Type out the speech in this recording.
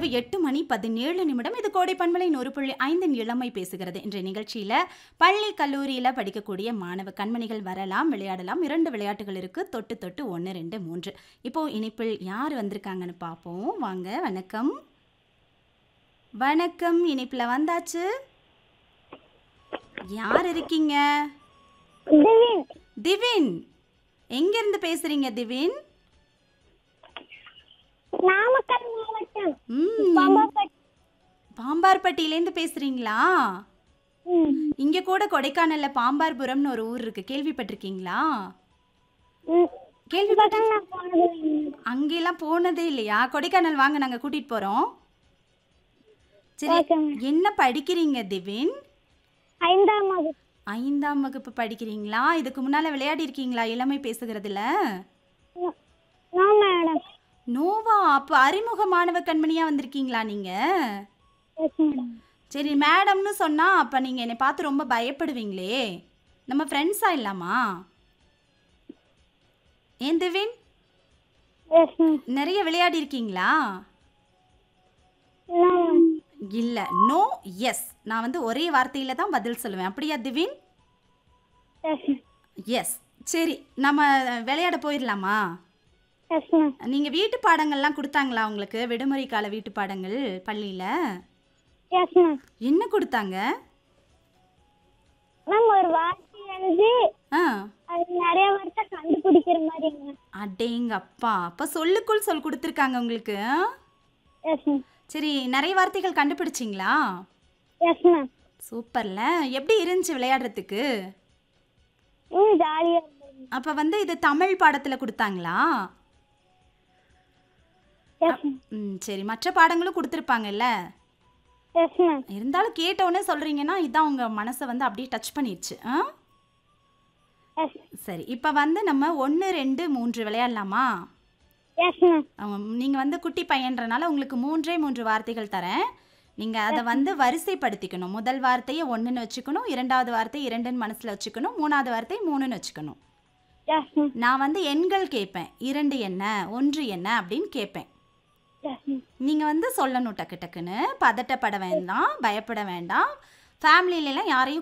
இரவு எட்டு மணி பதினேழு நிமிடம் இது கோடை பண்பலை நூறு புள்ளி ஐந்தின் இளமை பேசுகிறது இன்றைய நிகழ்ச்சியில பள்ளி கல்லூரியில படிக்கக்கூடிய மாணவ கண்மணிகள் வரலாம் விளையாடலாம் இரண்டு விளையாட்டுகள் இருக்கு தொட்டு தொட்டு ஒன்று ரெண்டு மூன்று இப்போ இனிப்பில் யார் வந்திருக்காங்கன்னு பார்ப்போம் வாங்க வணக்கம் வணக்கம் இனிப்புல வந்தாச்சு யார் இருக்கீங்க திவின் திவின் எங்க இருந்து பேசுறீங்க திவின் நாமக்கல் மாவட்டம் ம் பாம்பாப்பட்டி பாம்பார்பட்டியிலேருந்து பேசுறீங்களா ம். இங்க கூட கொடைக்கானல்ல பாம்பார்புரம்னு ஒரு ஊர் இருக்கு கேள்விப்பட்டிருக்கீங்களா ம். கேள்விப்பட்ட இப்பதான் நான் போனது இல்லை. அங்கெல்லாம் போனதே இல்லையா கொடைக்கானல் வாங்க நாங்க கூட்டிட்டு போறோம் சரி ஓகே மேம். என்ன படிக்கிறீங்க திவின் ஐந்தாம் வகுப்பு ஐந்தாம் வகுப்பு படிக்கிறீங்களா இதுக்கு முன்னால விளையாடி இருக்கீங்களா இளமை பேசுகிறதுல நோ- நோ மேடம் நோவா அப்ப அறிமுக மாணவ கண்மணியா வந்திருக்கீங்களா நீங்க எஸ் மேடம் சரி மேடம்னு சொன்னா அப்ப நீங்க என்னை பார்த்து ரொம்ப பயப்படுவீங்களே நம்ம ஃப்ரெண்ட்ஸா இல்லாமா ஏன் திவின் எஸ் மேம் நிறைய விளையாடி இருக்கீங்களா நோ மேம் இல்ல நோ எஸ் நான் வந்து ஒரே வார்த்தையில தான் பதில் சொல்லுவேன் அப்படியா திவின் எஸ் மேம் எஸ் சரி நம்ம விளையாட போயிடலாமா எஸ் மேம் நீங்க வீட்டு பாடங்கள்லாம் கொடுத்தாங்களா உங்களுக்கு விடுமுறை கால வீட்டு பாடங்கள் பள்ளியில எஸ் மேம் என்ன கொடுத்தாங்க மேம் ஒரு வார்த்தை எழுதி ஆ அது நிறைய வார்த்தை கண்டுபிடிக்கிற மாதிரி மேம் அடேங்கப்பா அப்ப சொல்லுக்குள் சொல் கொடுத்துருக்காங்க உங்களுக்கு ஆ? எஸ் மேம் சரி நிறைய வார்த்தைகள் கண்டுபிடிச்சிங்களா எஸ் மேம் சூப்பர்ல எப்படி இருந்துச்சு விளையாடுறதுக்கு ம் ஜாலியாக இருந்தது அப்ப வந்து இது தமிழ் பாடத்துல கொடுத்தாங்களா எஸ் மேம் ம் சரி மற்ற பாடங்களும் கொடுத்துருப்பாங்கல்ல எஸ் மேம் இருந்தாலும் கேட்டவுடனே சொல்றீங்கன்னா இதான் உங்க மனசை வந்து அப்படியே டச் பண்ணிடுச்சு ஆ எஸ் சரி இப்போ வந்து நம்ம ஒன்று ரெண்டு மூன்று விளையாடலாமா எஸ் மேம் அவங்க- நீங்க வந்து குட்டி பையன்றனால உங்களுக்கு மூன்றே மூன்று வார்த்தைகள் தரேன் நீங்க அதை வந்து வரிசைப்படுத்திக்கணும் முதல் வார்த்தையை ஒன்றுன்னு வச்சுக்கணும் இரண்டாவது வார்த்தை இரண்டுன்னு மனசுல வச்சுக்கணும் மூணாவது வார்த்தை மூணுன்னு வச்சுக்கணும் எஸ் மேம் நான் வந்து எண்கள் கேட்பேன் இரண்டு என்ன ஒன்று என்ன அப்படின்னு கேட்பேன் எஸ் மேம் நீங்க வந்து சொல்லணும் டக்கு டக்குன்னு பதட்டப்பட வேண்டாம் பயப்பட வேண்டாம் ஃபேமிலியிலலாம் யாரையும்